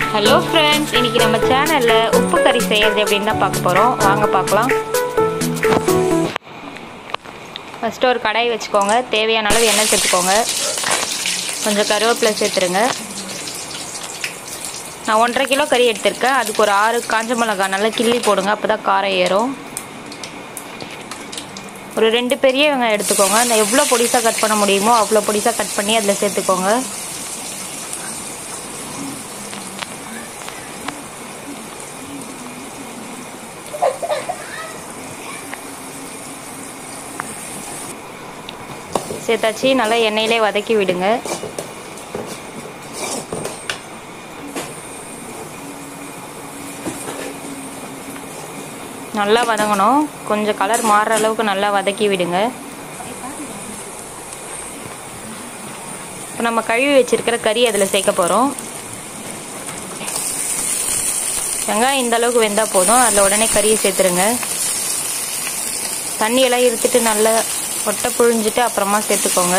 hello friends இன்னைக்கு நம்ம சேனலில் உப்பு கறி செய்யறது எப்படின்னு தான் பார்க்க போகிறோம் வாங்க பார்க்கலாம் ஃபஸ்ட்டு ஒரு கடாய் வச்சுக்கோங்க தேவையான அளவு எண்ணெய் சேர்த்துக்கோங்க கொஞ்சம் கருவேப்பிலை சேர்த்துருங்க நான் ஒன்றரை கிலோ கறி எடுத்திருக்கேன் அதுக்கு ஒரு ஆறு காஞ்ச மிளகாய் நல்லா கிள்ளி போடுங்க அப்போ தான் காரம் ஏறும் ஒரு ரெண்டு பெரிய வெங்காயம் எடுத்துக்கோங்க அந்த எவ்வளோ பொடிசாக கட் பண்ண முடியுமோ அவ்வளோ பொடிசாக கட் பண்ணி அதில் சேர்த்துக்கோங்க சேர்த்தாச்சு நல்லா எண்ணெயிலே வதக்கி விடுங்க நல்லா வதங்கணும் கொஞ்சம் கலர் மாறுற அளவுக்கு நல்லா வதக்கி விடுங்க இப்போ நம்ம கழுவி வச்சிருக்கிற கறி அதில் சேர்க்க போகிறோம் வெங்காயம் இந்த அளவுக்கு வெந்தால் போதும் அதில் உடனே கறியை சேர்த்துருங்க தண்ணியெல்லாம் இருத்துட்டு நல்லா ஒட்டை புழிஞ்சிட்டு அப்புறமா சேர்த்துக்கோங்க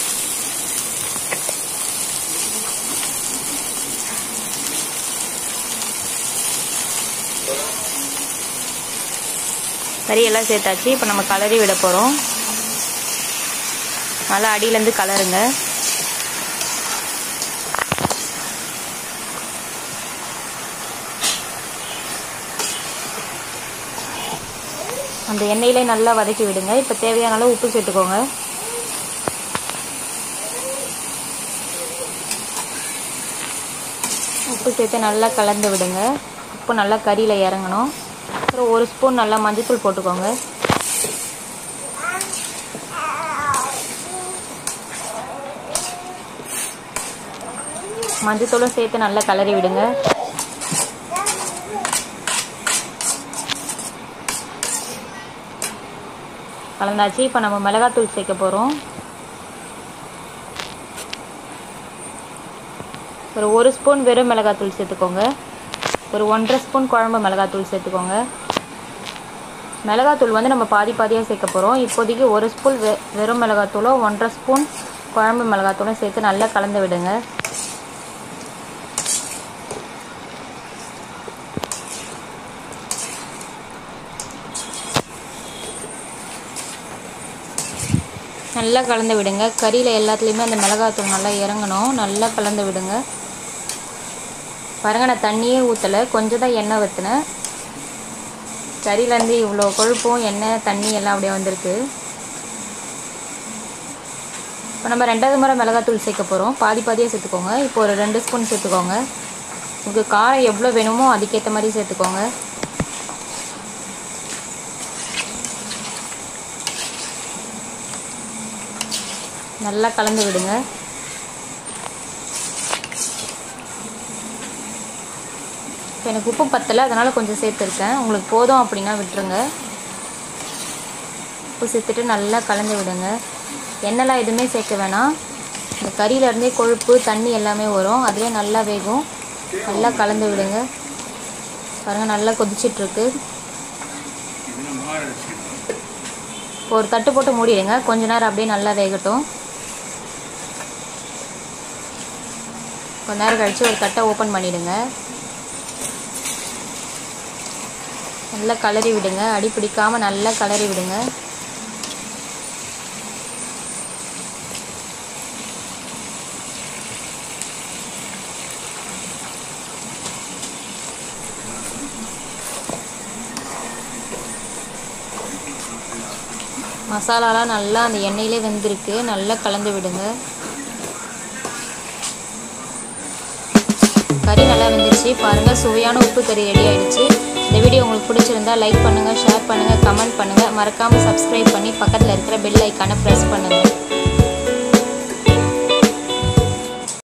கறியெல்லாம் சேர்த்தாச்சு இப்போ நம்ம கலரி விட போகிறோம் நல்லா அடியிலேருந்து கலருங்க அந்த எண்ணெயிலே நல்லா வதக்கி விடுங்க இப்போ தேவையான அளவு உப்பு சேர்த்துக்கோங்க உப்பு சேர்த்து நல்லா கலந்து விடுங்க உப்பு நல்லா கறியில் இறங்கணும் அப்புறம் ஒரு ஸ்பூன் நல்லா மஞ்சத்தூள் போட்டுக்கோங்க மஞ்சத்தூளும் சேர்த்து நல்லா கலரி விடுங்க கலந்தாச்சு இப்போ நம்ம மிளகாத்தூள் சேர்க்க போகிறோம் ஒரு ஒரு ஸ்பூன் வெறும் மிளகாத்தூள் சேர்த்துக்கோங்க ஒரு ஒன்றரை ஸ்பூன் குழம்பு மிளகாத்தூள் சேர்த்துக்கோங்க மிளகாத்தூள் வந்து நம்ம பாதி பாதியாக சேர்க்க போகிறோம் இப்போதைக்கு ஒரு ஸ்பூன் வெ வெறும் மிளகாத்தூளும் ஒன்றரை ஸ்பூன் குழம்பு மிளகாத்தூளும் சேர்த்து நல்லா கலந்து விடுங்க நல்லா கலந்து விடுங்க கறியில் எல்லாத்துலேயுமே அந்த மிளகாத்தூள் நல்லா இறங்கணும் நல்லா கலந்து விடுங்க பாருங்க நான் தண்ணியே ஊற்றலை கொஞ்சம் தான் எண்ணெய் ஊற்றினேன் கறியிலேருந்து இவ்வளோ கொழுப்பும் எண்ணெய் தண்ணி எல்லாம் அப்படியே வந்திருக்கு இப்போ நம்ம ரெண்டாவது முறை மிளகாத்தூள் சேர்க்க போகிறோம் பாதி பாதியாக சேர்த்துக்கோங்க இப்போ ஒரு ரெண்டு ஸ்பூன் சேர்த்துக்கோங்க உங்களுக்கு காரம் எவ்வளோ வேணுமோ அதுக்கேற்ற மாதிரி சேர்த்துக்கோங்க நல்லா கலந்து விடுங்க இப்போ எனக்கு உப்பு பத்தலை அதனால் கொஞ்சம் சேர்த்துருக்கேன் உங்களுக்கு போதும் அப்படின்னா விட்டுருங்க உப்பு சேர்த்துட்டு நல்லா கலந்து விடுங்க எண்ணெய்லாம் எதுவுமே சேர்க்க வேணாம் இந்த கறியிலேருந்தே கொழுப்பு தண்ணி எல்லாமே வரும் அதுவே நல்லா வேகும் நல்லா கலந்து விடுங்க பாருங்கள் நல்லா கொதிச்சிட்ருக்கு இப்போ ஒரு தட்டு போட்டு மூடிடுங்க கொஞ்ச நேரம் அப்படியே நல்லா வேகட்டும் கொஞ்ச நேரம் கழித்து ஒரு தட்டை ஓப்பன் பண்ணிவிடுங்க நல்லா கலரி விடுங்க அடி பிடிக்காமல் நல்லா கலரி விடுங்க மசாலாலாம் நல்லா அந்த எண்ணெயிலே வெந்திருக்கு நல்லா கலந்து விடுங்க கறி நல்லா வெந்துருச்சு பாருங்கள் சுவையான உப்பு கறி ரெடி ஆயிடுச்சு இந்த வீடியோ உங்களுக்கு பிடிச்சிருந்தா லைக் பண்ணுங்கள் ஷேர் பண்ணுங்கள் கமெண்ட் பண்ணுங்கள் மறக்காமல் சப்ஸ்கிரைப் பண்ணி பக்கத்தில் இருக்கிற பெல் ஐக்கானை ப்ரெஸ் பண்ணுங்கள்